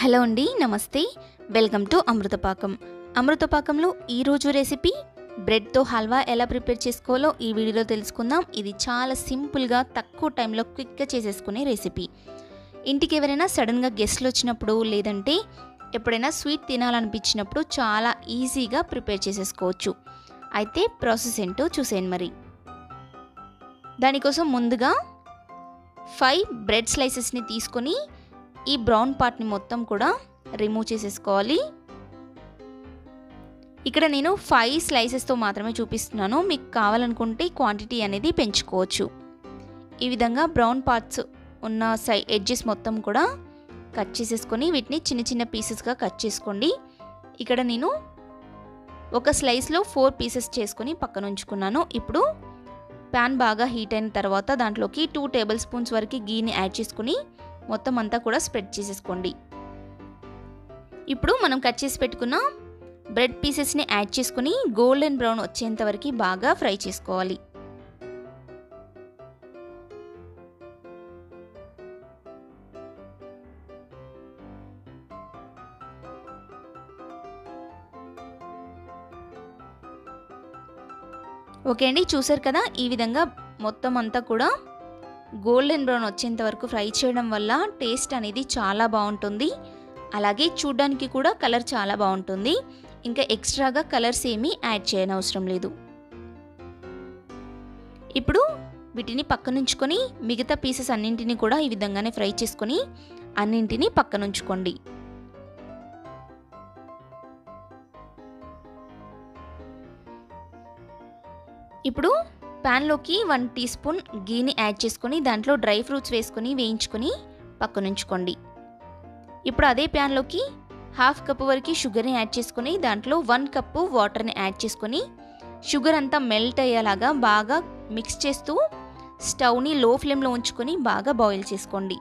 hello అండి నమస్తే welcome to అమృతపాకం అమృతపాకంలో ఈరోజు రెసిపీ బ్రెడ్తో హల్వా ఎలా ప్రిపేర్ చేసుకోవాలో ఈ వీడియోలో తెలుసుకుందాం ఇది చాలా సింపుల్గా తక్కువ టైంలో క్విక్గా చేసేసుకునే రెసిపీ ఇంటికి ఎవరైనా సడన్గా గెస్ట్లు వచ్చినప్పుడు లేదంటే ఎప్పుడైనా స్వీట్ తినాలనిపించినప్పుడు చాలా ఈజీగా ప్రిపేర్ చేసేసుకోవచ్చు అయితే ప్రాసెస్ ఏంటో చూసేయండి మరి దానికోసం ముందుగా ఫైవ్ బ్రెడ్ స్లైసెస్ని తీసుకొని ఈ బ్రౌన్ పార్ట్ని మొత్తం కూడా రిమూవ్ చేసేసుకోవాలి ఇక్కడ నేను ఫైవ్ స్లైసెస్తో మాత్రమే చూపిస్తున్నాను మీకు కావాలనుకుంటే క్వాంటిటీ అనేది పెంచుకోవచ్చు ఈ విధంగా బ్రౌన్ పార్ట్స్ ఉన్న సై ఎడ్జెస్ మొత్తం కూడా కట్ చేసేసుకొని వీటిని చిన్న చిన్న పీసెస్గా కట్ చేసుకోండి ఇక్కడ నేను ఒక స్లైస్లో ఫోర్ పీసెస్ చేసుకొని పక్కన ఉంచుకున్నాను ఇప్పుడు ప్యాన్ బాగా హీట్ అయిన తర్వాత దాంట్లోకి టూ టేబుల్ స్పూన్స్ వరకు గీని యాడ్ చేసుకుని మొత్తం అంతా కూడా స్ప్రెడ్ చేసేసుకోండి ఇప్పుడు మనం కట్ చేసి పెట్టుకున్న బ్రెడ్ పీసెస్ని యాడ్ చేసుకుని గోల్డెన్ బ్రౌన్ వచ్చేంత వరకు బాగా ఫ్రై చేసుకోవాలి ఓకే అండి చూసారు కదా ఈ విధంగా మొత్తం అంతా కూడా గోల్డెన్ బ్రౌన్ వచ్చేంత వరకు ఫ్రై చేయడం వల్ల టేస్ట్ అనేది చాలా బాగుంటుంది అలాగే చూడ్డానికి కూడా కలర్ చాలా బాగుంటుంది ఇంకా ఎక్స్ట్రాగా కలర్స్ ఏమీ యాడ్ చేయని అవసరం లేదు ఇప్పుడు వీటిని పక్కనుంచుకొని మిగతా పీసెస్ అన్నింటినీ కూడా ఈ విధంగానే ఫ్రై చేసుకొని అన్నింటినీ పక్కనుంచుకోండి ఇప్పుడు ప్యాన్లోకి వన్ టీ స్పూన్ గీని యాడ్ చేసుకొని దాంట్లో డ్రై ఫ్రూట్స్ వేసుకొని వేయించుకొని పక్కనుంచుకోండి ఇప్పుడు అదే ప్యాన్లోకి హాఫ్ కప్ వరకు షుగర్ని యాడ్ చేసుకొని దాంట్లో వన్ కప్పు వాటర్ని యాడ్ చేసుకొని షుగర్ అంతా మెల్ట్ అయ్యేలాగా బాగా మిక్స్ చేస్తూ స్టవ్ని లో ఫ్లేమ్లో ఉంచుకొని బాగా బాయిల్ చేసుకోండి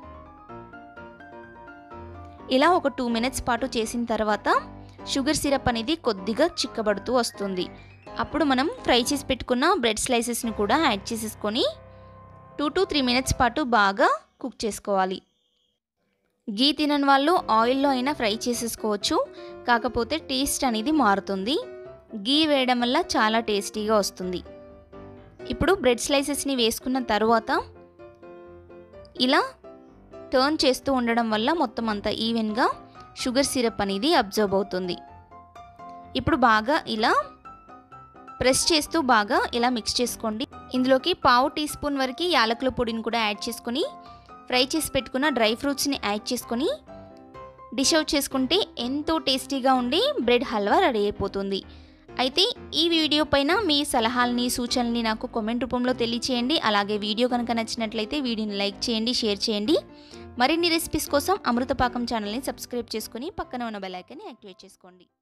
ఇలా ఒక టూ మినిట్స్ పాటు చేసిన తర్వాత షుగర్ సిరప్ అనేది కొద్దిగా చిక్కబడుతూ వస్తుంది అప్పుడు మనం ఫ్రై చేసి పెట్టుకున్న బ్రెడ్ స్లైసెస్ని కూడా యాడ్ చేసేసుకొని టూ టు త్రీ మినిట్స్ పాటు బాగా కుక్ చేసుకోవాలి గీ తినని వాళ్ళు ఆయిల్లో అయినా ఫ్రై చేసేసుకోవచ్చు కాకపోతే టేస్ట్ అనేది మారుతుంది గీ వేయడం వల్ల చాలా టేస్టీగా వస్తుంది ఇప్పుడు బ్రెడ్ స్లైసెస్ని వేసుకున్న తర్వాత ఇలా టర్న్ చేస్తూ ఉండడం వల్ల మొత్తం అంతా ఈవెన్గా షుగర్ సిరప్ అనేది అబ్జర్వ్ అవుతుంది ఇప్పుడు బాగా ఇలా ప్రెస్ చేస్తూ బాగా ఇలా మిక్స్ చేసుకోండి ఇందులోకి పావు టీ స్పూన్ వరకు యాలకుల పొడిని కూడా యాడ్ చేసుకొని ఫ్రై చేసి పెట్టుకున్న డ్రై ఫ్రూట్స్ని యాడ్ చేసుకొని డిష్ అవుట్ చేసుకుంటే ఎంతో టేస్టీగా ఉండి బ్రెడ్ హల్వా రెడీ అయిపోతుంది అయితే ఈ వీడియో పైన మీ సలహాలని సూచనల్ని నాకు కామెంట్ రూపంలో తెలియచేయండి అలాగే వీడియో కనుక నచ్చినట్లయితే వీడియోని లైక్ చేయండి షేర్ చేయండి మరిన్ని రెసిపీస్ కోసం అమృతపాకం ఛానల్ని సబ్స్క్రైబ్ చేసుకొని పక్కన ఉన్న బెల్ ఐకాన్ని యాక్టివేట్ చేసుకోండి